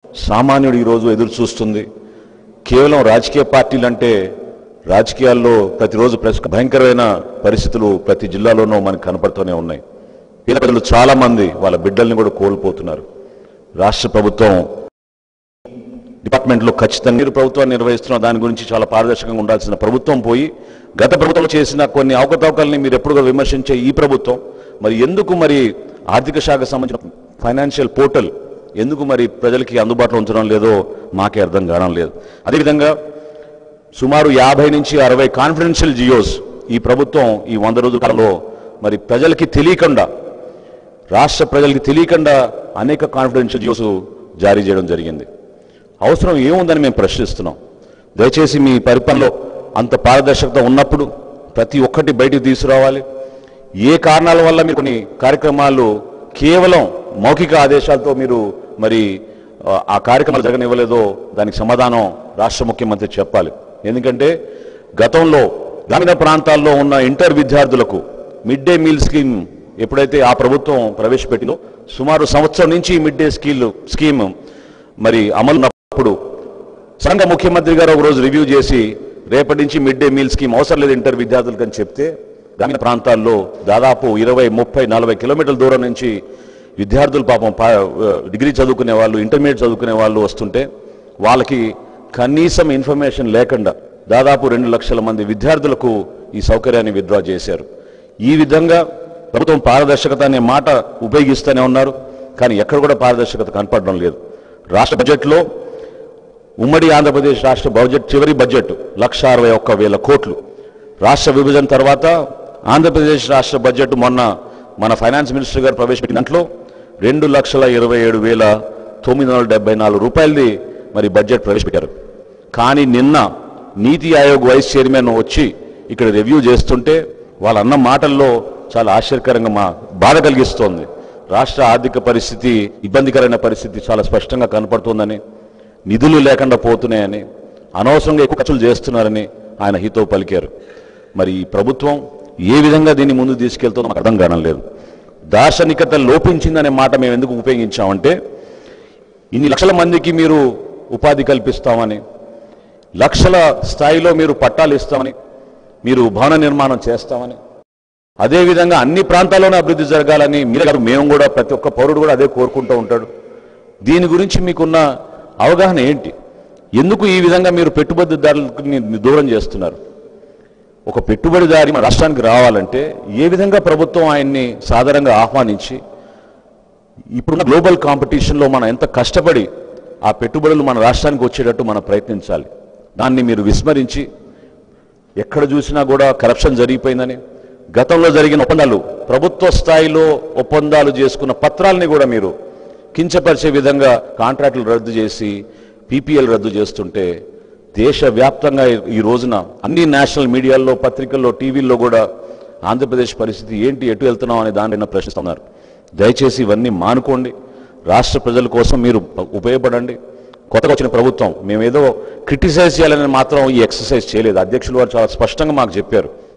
సామాన్యుడు ఈరోజు ఎదురు చూస్తుంది కేవలం రాజకీయ పార్టీలు అంటే రాజకీయాల్లో ప్రతిరోజు ప్రస్ భయంకరమైన పరిస్థితులు ప్రతి జిల్లాలోనూ మనకు కనపడుతూనే ఉన్నాయి పేద ప్రజలు చాలా మంది వాళ్ళ బిడ్డల్ని కూడా కోల్పోతున్నారు రాష్ట్ర ప్రభుత్వం డిపార్ట్మెంట్లో ఖచ్చితంగా మీరు ప్రభుత్వాన్ని నిర్వహిస్తున్న దాని గురించి చాలా పారదర్శకంగా ఉండాల్సిన ప్రభుత్వం పోయి గత ప్రభుత్వం చేసిన కొన్ని అవకతవకల్ని మీరు ఎప్పుడుగా విమర్శించే ఈ ప్రభుత్వం మరి ఎందుకు మరి ఆర్థిక శాఖ సంబంధించిన ఫైనాన్షియల్ పోర్టల్ ఎందుకు మరి ప్రజలకి అందుబాటులో ఉంచడం లేదో మాకే అర్థం కావడం లేదు అదేవిధంగా సుమారు యాభై నుంచి అరవై కాన్ఫిడెన్షియల్ జియోస్ ఈ ప్రభుత్వం ఈ వంద రోజుల కాలంలో మరి ప్రజలకి తెలియకుండా రాష్ట్ర ప్రజలకి తెలియకుండా అనేక కాన్ఫిడెన్షియల్ జియోస్ జారీ చేయడం జరిగింది అవసరం ఏముందని మేము ప్రశ్నిస్తున్నాం దయచేసి మీ పరిపాలనలో అంత పారదర్శకత ఉన్నప్పుడు ప్రతి ఒక్కటి బయటికి తీసుకురావాలి ఏ కారణాల వల్ల మీరు కొన్ని కార్యక్రమాలు కేవలం మౌఖిక ఆదేశాలతో మీరు మరి ఆ, ఆ కార్యక్రమాలు జరగనివ్వలేదో దానికి సమాధానం రాష్ట్ర ముఖ్యమంత్రి చెప్పాలి ఎందుకంటే గతంలో గ్రామీణ ప్రాంతాల్లో ఉన్న ఇంటర్ విద్యార్థులకు మిడ్ డే మీల్ స్కీమ్ ఎప్పుడైతే ఆ ప్రభుత్వం ప్రవేశపెట్టిందో సుమారు సంవత్సరం నుంచి ఈ మిడ్ డే స్కీల్ స్కీమ్ మరి అమలు ఉన్నప్పుడు సంఘ ముఖ్యమంత్రి గారు ఒక రోజు రివ్యూ చేసి రేపటి నుంచి మిడ్ డే మీల్ స్కీమ్ అవసరం లేదు ఇంటర్ విద్యార్థులకు అని చెప్తే గ్రామీణ ప్రాంతాల్లో దాదాపు ఇరవై ముప్పై నలభై కిలోమీటర్ల దూరం నుంచి విద్యార్థులు పాపం పా- డిగ్రీ చదువుకునే వాళ్ళు ఇంటర్మీడియట్ చదువుకునే వాళ్ళు వస్తుంటే వాళ్ళకి కనీసం ఇన్ఫర్మేషన్ లేకుండా దాదాపు రెండు లక్షల మంది విద్యార్థులకు ఈ సౌకర్యాన్ని విత్డ్రా చేశారు ఈ విధంగా ప్రభుత్వం పారదర్శకత అనే మాట ఉపయోగిస్తూనే ఉన్నారు కానీ ఎక్కడ కూడా పారదర్శకత కనపడడం లేదు రాష్ట్ర బడ్జెట్లో ఉమ్మడి ఆంధ్రప్రదేశ్ రాష్ట్ర బడ్జెట్ చివరి బడ్జెట్ లక్ష అరవై ఒక్క వేల కోట్లు రాష్ట్ర విభజన తర్వాత ఆంధ్రప్రదేశ్ రాష్ట్ర బడ్జెట్ మొన్న మన ఫైనాన్స్ మినిస్టర్ గారు ప్రవేశపెట్టిన దాంట్లో రెండు లక్షల ఇరవై ఏడు వేల తొమ్మిది వందల డెబ్బై నాలుగు రూపాయలది మరి బడ్జెట్ ప్రవేశపెట్టారు కానీ నిన్న నీతి ఆయోగ్ వైస్ చైర్మన్ వచ్చి ఇక్కడ రివ్యూ చేస్తుంటే వాళ్ళ అన్న మాటల్లో చాలా ఆశ్చర్యకరంగా మా బాధ కలిగిస్తోంది రాష్ట్ర ఆర్థిక పరిస్థితి ఇబ్బందికరమైన పరిస్థితి చాలా స్పష్టంగా కనపడుతోందని నిధులు లేకుండా పోతున్నాయని అనవసరంగా ఎక్కువ ఖర్చులు చేస్తున్నారని ఆయన హితో పలికారు మరి ఈ ప్రభుత్వం ఏ విధంగా దీన్ని ముందు తీసుకెళ్తుందో మాకు అర్థం కావడం లేదు దార్శనికత లోపించిందనే మాట మేము ఎందుకు ఉపయోగించామంటే ఇన్ని లక్షల మందికి మీరు ఉపాధి కల్పిస్తామని లక్షల స్థాయిలో మీరు పట్టాలు ఇస్తామని మీరు భవన నిర్మాణం చేస్తామని అదేవిధంగా అన్ని ప్రాంతాల్లోనే అభివృద్ధి జరగాలని మీరు కాదు మేము కూడా ప్రతి ఒక్క పౌరుడు కూడా అదే కోరుకుంటూ ఉంటాడు దీని గురించి మీకున్న అవగాహన ఏంటి ఎందుకు ఈ విధంగా మీరు పెట్టుబడిదారులని దూరం చేస్తున్నారు ఒక పెట్టుబడిదారి మన రాష్ట్రానికి రావాలంటే ఏ విధంగా ప్రభుత్వం ఆయన్ని సాధారణంగా ఆహ్వానించి ఇప్పుడున్న గ్లోబల్ కాంపిటీషన్లో మనం ఎంత కష్టపడి ఆ పెట్టుబడులు మన రాష్ట్రానికి వచ్చేటట్టు మనం ప్రయత్నించాలి దాన్ని మీరు విస్మరించి ఎక్కడ చూసినా కూడా కరప్షన్ జరిగిపోయిందని గతంలో జరిగిన ఒప్పందాలు ప్రభుత్వ స్థాయిలో ఒప్పందాలు చేసుకున్న పత్రాలని కూడా మీరు కించపరిచే విధంగా కాంట్రాక్టులు రద్దు చేసి పీపీఎల్ రద్దు చేస్తుంటే దేశవ్యాప్తంగా ఈ- ఈ రోజున అన్ని నేషనల్ మీడియాల్లో పత్రికల్లో టీవీల్లో కూడా ఆంధ్రప్రదేశ్ పరిస్థితి ఏంటి ఎటు వెళ్తున్నాం అనే దానిపైన ప్రశ్నిస్తున్నారు దయచేసి ఇవన్నీ మానుకోండి రాష్ట్ర ప్రజల కోసం మీరు ఉపయోగపడండి కొత్తగా వచ్చిన ప్రభుత్వం మేమేదో క్రిటిసైజ్ చేయాలని మాత్రం ఈ ఎక్సర్సైజ్ చేయలేదు అధ్యక్షులు వారు చాలా స్పష్టంగా మాకు చెప్పారు